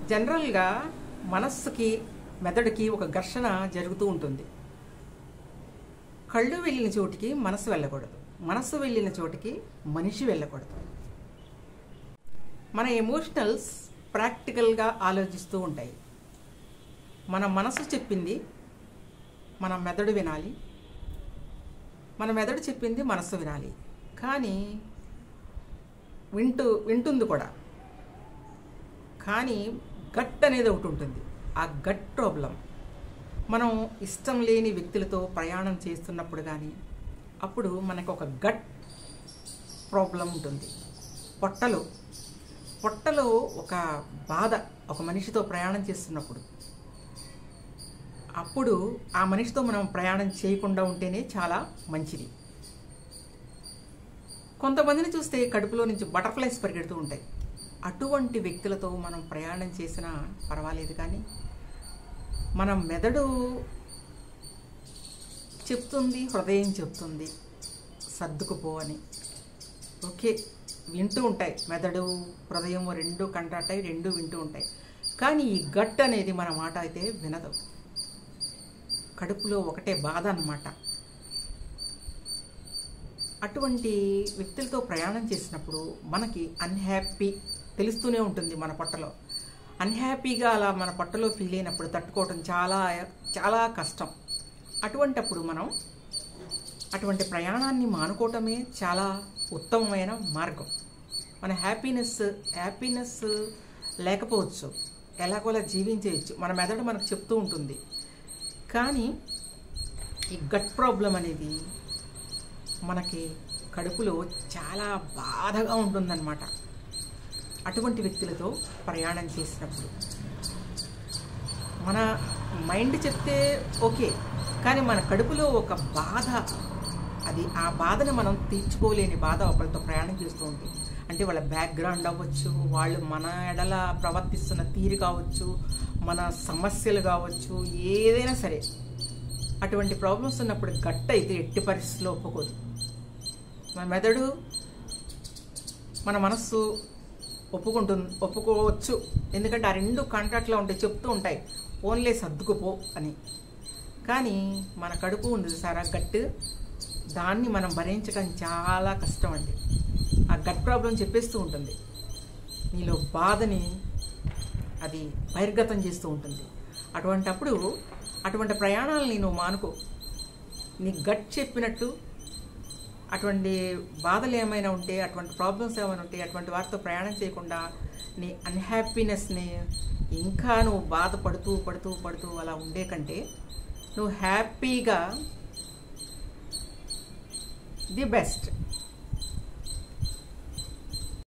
జనరల్గా మనస్సుకి మెదడుకి ఒక ఘర్షణ జరుగుతూ ఉంటుంది కళ్ళు వెళ్ళిన చోటికి మనసు వెళ్ళకూడదు మనసు వెళ్ళిన చోటికి మనిషి వెళ్ళకూడదు మన ఎమోషనల్స్ ప్రాక్టికల్గా ఆలోచిస్తూ ఉంటాయి మన మనసు చెప్పింది మన మెదడు వినాలి మన మెదడు చెప్పింది మనసు వినాలి కానీ వింటూ వింటుంది కూడా కానీ గట్ అనేది ఒకటి ఉంటుంది ఆ గట్ ప్రాబ్లం మనం ఇష్టం లేని వ్యక్తులతో ప్రయాణం చేస్తున్నప్పుడు కానీ అప్పుడు మనకు ఒక గట్ ప్రాబ్లం ఉంటుంది పొట్టలో పొట్టలో ఒక బాధ ఒక మనిషితో ప్రయాణం చేస్తున్నప్పుడు అప్పుడు ఆ మనిషితో మనం ప్రయాణం చేయకుండా ఉంటేనే చాలా మంచిది కొంతమందిని చూస్తే కడుపులో నుంచి బటర్ఫ్లైస్ పరిగెడుతూ ఉంటాయి అటువంటి వ్యక్తులతో మనం ప్రయాణం చేసినా పర్వాలేదు కానీ మన మెదడు చెప్తుంది హృదయం చెప్తుంది సర్దుకుపో అని ఓకే వింటూ ఉంటాయి మెదడు హృదయం రెండు కంటాటాయి రెండు వింటూ ఉంటాయి కానీ ఈ గట్ అనేది మన మాట అయితే వినదు కడుపులో ఒకటే బాధ అన్నమాట అటువంటి వ్యక్తులతో ప్రయాణం చేసినప్పుడు మనకి అన్హ్యాపీ తెలుస్తూనే ఉంటుంది మన పొట్టలో అన్హ్యాపీగా అలా మన పొట్టలో ఫీల్ అయినప్పుడు తట్టుకోవడం చాలా చాలా కష్టం అటువంటప్పుడు మనం అటువంటి ప్రయాణాన్ని మానుకోవటమే చాలా ఉత్తమమైన మార్గం మన హ్యాపీనెస్ హ్యాపీనెస్ లేకపోవచ్చు ఎలాగోలా జీవించేయచ్చు మన మెదడు మనకు చెప్తూ ఉంటుంది కానీ ఈ గట్ ప్రాబ్లం అనేది మనకి కడుపులో చాలా బాధగా ఉంటుందన్నమాట అటువంటి వ్యక్తులతో ప్రయాణం చేసినప్పుడు మన మైండ్ చెప్తే ఓకే కానీ మన కడుపులో ఒక బాధ అది ఆ బాధని మనం తీర్చుకోలేని బాధ ఒకరితో ప్రయాణం చేస్తూ ఉంటుంది అంటే వాళ్ళ బ్యాక్గ్రౌండ్ అవ్వచ్చు వాళ్ళు మన ఎడల ప్రవర్తిస్తున్న తీరు కావచ్చు మన సమస్యలు కావచ్చు ఏదైనా సరే అటువంటి ప్రాబ్లమ్స్ ఉన్నప్పుడు గట్ట అయితే ఎట్టి పరిస్థితుల్లో ఒప్పుకోదు మన మెదడు మన మనస్సు ఒప్పుకుంటుంది ఒప్పుకోవచ్చు ఎందుకంటే ఆ రెండు కాంట్రాక్ట్లో ఉంటాయి చెప్తూ ఉంటాయి ఓన్లీ సర్దుకుపో అని కానీ మన కడుపు ఉంది సార్ ఆ గట్టు దాన్ని మనం భరించడం చాలా కష్టం అండి ఆ గట్ ప్రాబ్లం చెప్పేస్తూ ఉంటుంది నీలో బాధని అది బహిర్గతం చేస్తూ ఉంటుంది అటువంటప్పుడు అటువంటి ప్రయాణాలని నువ్వు మానుకో నీ గట్ చెప్పినట్టు అటువంటి బాధలు ఏమైనా ఉంటే అటువంటి ప్రాబ్లమ్స్ ఏమైనా ఉంటే అటువంటి వారితో ప్రయాణం చేయకుండా నీ అన్హ్యాపీనెస్ని ఇంకా నువ్వు బాధపడుతూ పడుతూ పడుతూ అలా ఉండే కంటే నువ్వు హ్యాపీగా ది బెస్ట్